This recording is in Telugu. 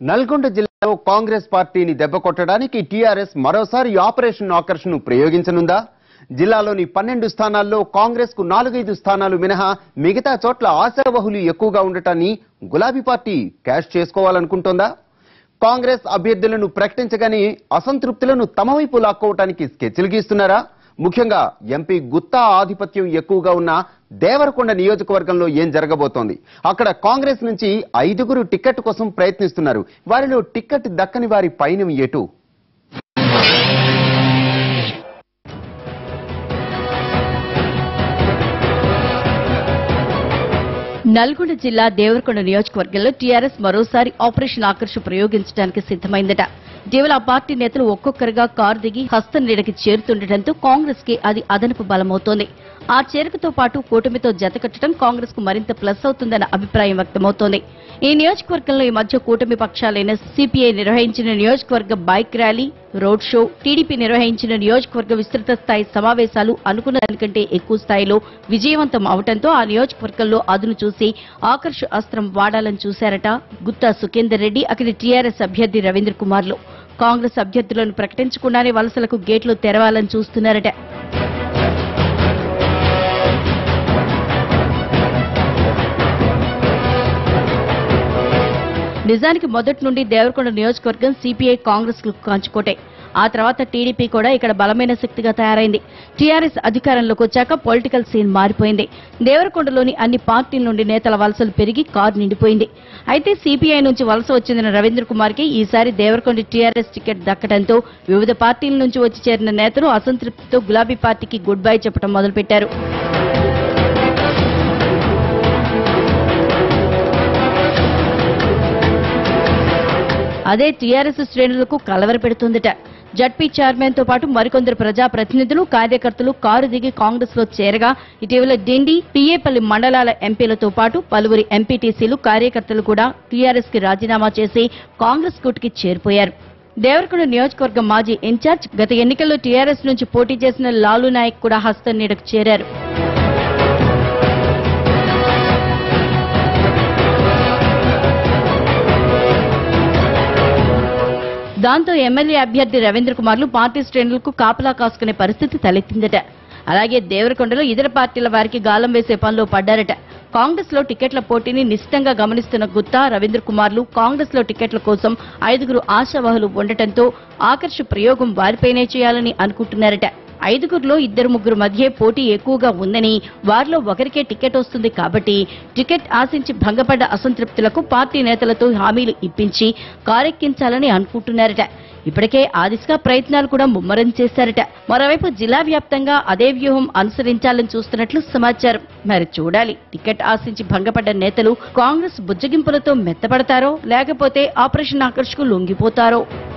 నల్గొండ జిల్లాలో కాంగ్రెస్ పార్టీని దెబ్బకొట్టడానికి టీఆర్ఎస్ మరోసారి ఆపరేషన్ ఆకర్షణను ప్రయోగించనుందా జిల్లాలోని పన్నెండు స్థానాల్లో కాంగ్రెస్ కు నాలుగైదు స్థానాలు మినహా మిగతా చోట్ల ఆశావహులు ఎక్కువగా ఉండటాన్ని గులాబీ పార్టీ క్యాష్ చేసుకోవాలనుకుంటోందా కాంగ్రెస్ అభ్యర్థులను ప్రకటించగానే అసంతృప్తులను తమ వైపు లాక్కోవటానికి స్కెచ్లు గీస్తున్నారా ముఖ్యంగా ఎంపీ గుత్తా ఆధిపత్యం ఎక్కువగా ఉన్న దేవరకొండ నియోజకవర్గంలో ఏం జరగబోతోంది అక్కడ కాంగ్రెస్ నుంచి ఐదుగురు టికెట్ కోసం ప్రయత్నిస్తున్నారు వారిలో టికెట్ దక్కని వారి పయనం ఎటు నల్గొండ జిల్లా దేవరకొండ నియోజకవర్గంలో టీఆర్ఎస్ మరోసారి ఆపరేషన్ ఆకర్ష ప్రయోగించడానికి సిద్దమైందట ఇటీవల ఆ పార్టీ నేతలు ఒక్కొక్కరుగా కారు దిగి హస్తం నీడకి చేరుతుండటంతో కాంగ్రెస్ కి అది అదనపు బలమవుతోంది ఆ చేరికతో పాటు కూటమితో జతకట్టడం కాంగ్రెస్ కు మరింత ప్లస్ అవుతుందన్న అభిప్రాయం వ్యక్తమవుతోంది ఈ నియోజకవర్గంలో ఈ మధ్య కూటమి పక్షాలైన సిపిఐ నిర్వహించిన నియోజకవర్గ bike rally road show TDP నిర్వహించిన నియోజకవర్గ విస్తృత స్థాయి సమావేశాలు అనుకున్న దానికంటే ఎక్కువ స్థాయిలో విజయవంతం అవడంతో ఆ నియోజకవర్గంలో అదును చూసి ఆకర్ష అస్త్రం వాడాలని చూశారట గుత్తా సుఖేందర్ రెడ్డి అక్కడి టీఆర్ఎస్ అభ్యర్థి రవీంద్ర కుమార్లు కాంగ్రెస్ అభ్యర్థులను ప్రకటించకుండానే వలసలకు గేట్లు తెరవాలని చూస్తున్నారట నిజానికి మొదటి నుండి దేవరకొండ నియోజకవర్గం సిపిఐ కాంగ్రెస్ కు కంచుకోటే ఆ తర్వాత టీడీపీ కూడా ఇక్కడ బలమైన శక్తిగా తయారైంది టీఆర్ఎస్ అధికారంలోకి వచ్చాక పొలిటికల్ సీన్ మారిపోయింది దేవరకొండలోని అన్ని పార్టీల నుండి నేతల వలసలు పెరిగి కారు నిండిపోయింది అయితే సిపిఐ నుంచి వలస వచ్చిన రవీంద్ర కుమార్ కి ఈసారి దేవరకొండ టీఆర్ఎస్ టికెట్ దక్కడంతో వివిధ పార్టీల నుంచి వచ్చి చేరిన నేతలు అసంతృప్తితో గులాబీ పార్టీకి గుడ్ బై చెప్పడం మొదలుపెట్టారు అదే టీఆర్ఎస్ శ్రేణులకు కలవర పెడుతుందట జడ్పీ చైర్మన్ తో పాటు మరికొందరు ప్రజా ప్రతినిధులు కార్యకర్తలు కారు దిగి కాంగ్రెస్ లో చేరగా ఇటీవల డిండి పిఏపల్లి మండలాల ఎంపీలతో పాటు పలువురి ఎంపీటీసీలు కార్యకర్తలు కూడా టీఆర్ఎస్ కి రాజీనామా చేసి కాంగ్రెస్ కూటికి చేరిపోయారు దేవరకొండ నియోజకవర్గం మాజీ ఇన్ఛార్జ్ గత ఎన్నికల్లో టీఆర్ఎస్ నుంచి పోటీ చేసిన లాలు నాయక్ కూడా హస్తం నీడకు చేరారు దాంతో ఎమ్మెల్యే అభ్యర్థి రవీంద్ర కుమార్లు పార్టీ శ్రేణులకు కాపలా కాసుకునే పరిస్థితి తలెత్తిందట అలాగే దేవరకొండలో ఇతర పార్టీల వారికి గాలం వేసే పనిలో పడ్డారట కాంగ్రెస్ లో టికెట్ల పోటీని నిశ్చితంగా గమనిస్తున్న గుత్తా రవీంద్ర కుమార్లు కాంగ్రెస్ లో టికెట్ల కోసం ఐదుగురు ఆశావహులు ఉండటంతో ఆకర్ష ప్రయోగం వారిపైనే చేయాలని అనుకుంటున్నారట ఐదుగురులో ఇద్దరు ముగ్గురు మధ్య పోటీ ఎక్కువగా ఉందని వారిలో ఒకరికే టికెట్ వస్తుంది కాబట్టి టికెట్ ఆశించి భంగపడ్డ అసంతృప్తులకు పార్టీ నేతలతో హామీలు ఇప్పించి కారెక్కించాలని అనుకుంటున్నారట ఇప్పటికే ఆ దిశగా ప్రయత్నాలు కూడా ముమ్మరం చేశారట మరోవైపు జిల్లా వ్యాప్తంగా అదే వ్యూహం అనుసరించాలని చూస్తున్నట్లు సమాచారం మరి చూడాలి టికెట్ ఆశించి భంగపడ్డ నేతలు కాంగ్రెస్ బుజ్జగింపులతో మెత్తపడతారో లేకపోతే ఆపరేషన్ ఆకర్షకు లొంగిపోతారో